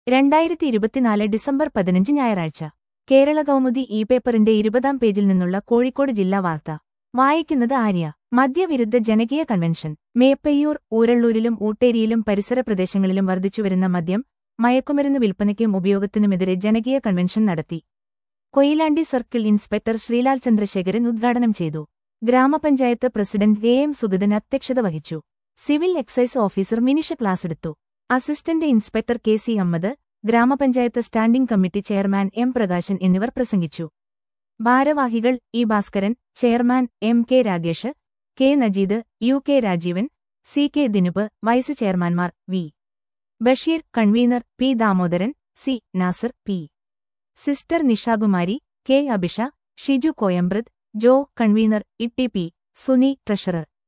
രണ്ടായിരത്തി ഇരുപത്തിനാല് ഡിസംബർ പതിനഞ്ച് ഞായറാഴ്ച കേരള കൗമുദി ഇ പേപ്പറിന്റെ ഇരുപതാം പേജിൽ നിന്നുള്ള കോഴിക്കോട് ജില്ലാ വാർത്ത വായിക്കുന്നത് ആര്യ മദ്യവിരുദ്ധ ജനകീയ കൺവെൻഷൻ മേപ്പയ്യൂർ ഊരള്ളൂരിലും ഊട്ടേരിയിലും പരിസര പ്രദേശങ്ങളിലും വർദ്ധിച്ചുവരുന്ന മദ്യം മയക്കുമരുന്ന് വിൽപ്പനയ്ക്കും ഉപയോഗത്തിനുമെതിരെ ജനകീയ കൺവെൻഷൻ നടത്തി കൊയിലാണ്ടി സർക്കിൾ ഇൻസ്പെക്ടർ ശ്രീലാൽ ചന്ദ്രശേഖരൻ ഉദ്ഘാടനം ചെയ്തു ഗ്രാമപഞ്ചായത്ത് പ്രസിഡന്റ് എ എം സുഗതൻ അധ്യക്ഷത വഹിച്ചു സിവിൽ എക്സൈസ് ഓഫീസർ മിനിഷ ക്ലാസെടുത്തു assistant inspector K C Ammad ഗ്രാമപഞ്ചായത്ത് standing committee chairman M Prakashan എന്നിവർ പ്രസംഗിച്ചു ഭാരവാഹികൾ E Bhaskaran chairman M K Ragesh K Najeed U K Rajeevan C K Dinup vice ചെയർമാൻമാർ V Basheer convener P Damodaran C Nasar P sister Nishakumari K Abhisha Shiju Koyambrath ജോ convener E T P Suni treasurer